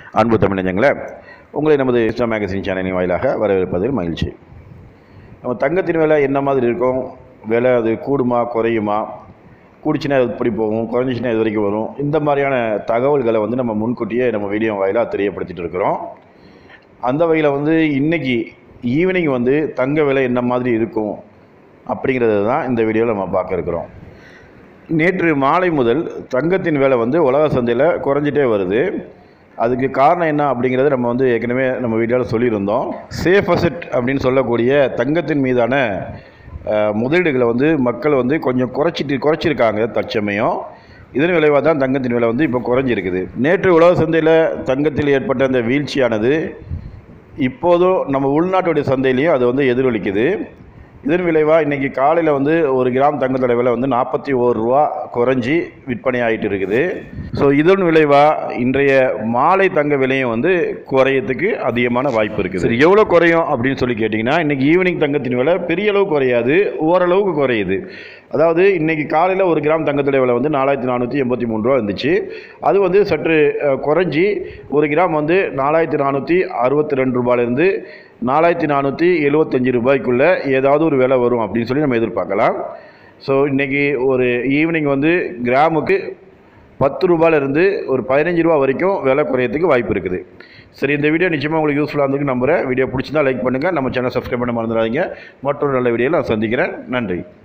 அன்பு தமிழஞ்சங்களே உங்களை நமது இஸ்லா மேகசின் சேனலின் வாயிலாக வரவேற்பதில் மகிழ்ச்சி நம்ம தங்கத்தின் விலை என்ன மாதிரி இருக்கும் விலை அது கூடுமா குறையுமா கூடிச்சுன்னா அது எப்படி போகும் குறைஞ்சிச்சுன்னா இது வரைக்கும் வரும் இந்த மாதிரியான தகவல்களை வந்து நம்ம முன்கூட்டியே நம்ம வீடியோ வாயிலாக தெரியப்படுத்திட்டு இருக்கிறோம் அந்த வகையில் வந்து இன்றைக்கி ஈவினிங் வந்து தங்க விலை என்ன மாதிரி இருக்கும் அப்படிங்கிறது தான் இந்த வீடியோவில் நம்ம பார்க்க இருக்கிறோம் நேற்று மாலை முதல் தங்கத்தின் விலை வந்து உலக சந்தையில் குறைஞ்சிட்டே வருது அதுக்கு காரணம் என்ன அப்படிங்கிறத நம்ம வந்து ஏற்கனவே நம்ம வீடியோவில் சொல்லியிருந்தோம் சேஃப் அசெட் அப்படின்னு சொல்லக்கூடிய தங்கத்தின் மீதான அஹ், முதலீடுகளை வந்து மக்கள் வந்து கொஞ்சம் குறைச்சிட்டு குறைச்சிருக்காங்க தற்சமயம் இதன் விளைவாக தான் தங்கத்தின் விலை வந்து இப்போ குறைஞ்சிருக்குது நேற்று உலக சந்தையில் தங்கத்தில் ஏற்பட்ட அந்த வீழ்ச்சியானது இப்போதும் நம்ம உள்நாட்டுடைய சந்தையிலையும் அது வந்து எதிரொலிக்குது இதன் விளைவாக இன்றைக்கி காலையில் வந்து ஒரு கிராம் தங்கத்தோட விலை வந்து நாற்பத்தி ஓரு ரூபா குறைஞ்சி விற்பனை ஆகிட்டு இருக்குது ஸோ இதன் விளைவாக இன்றைய மாலை தங்க விலையும் வந்து குறையத்துக்கு அதிகமான வாய்ப்பு இருக்குது சரி எவ்வளோ குறையும் அப்படின்னு சொல்லி கேட்டிங்கன்னா இன்றைக்கி ஈவினிங் தங்கத்தின் விலை பெரிய அளவு குறையாது ஓரளவுக்கு குறையுது அதாவது இன்றைக்கி காலையில் ஒரு கிராம் தங்கத்துடைய விலை வந்து நாலாயிரத்தி நானூற்றி எண்பத்தி மூணு ரூபா இருந்துச்சு அது வந்து சற்று அஹ், குறைஞ்சி ஒரு கிராம் வந்து நாலாயிரத்தி நானூற்றி அறுபத்தி ரெண்டு ரூபாயிலேருந்து நாலாயிரத்தி நானூற்றி எழுபத்தஞ்சு ரூபாய்க்குள்ளே ஏதாவது ஒரு விலை வரும் அப்படின்னு சொல்லி நம்ம எதிர்பார்க்கலாம் ஸோ இன்றைக்கி ஒரு ஈவினிங் வந்து கிராமுக்கு பத்து ரூபாயிலிருந்து ஒரு பதினஞ்சு ரூபா வரைக்கும் விலை குறையறதுக்கு வாய்ப்பு இருக்குது சரி இந்த வீடியோ நிச்சயமாக உங்களுக்கு யூஸ்ஃபுல்லாக இருந்திருக்கு நம்புகிறேன் வீடியோ பிடிச்சிருந்தா லைக் பண்ணுங்கள் நம்ம சேனல் சப்ஸ்கிரைப் பண்ண மறந்துடாதீங்க மற்றொரு நல்ல வீடியோவில் நான் சந்திக்கிறேன் நன்றி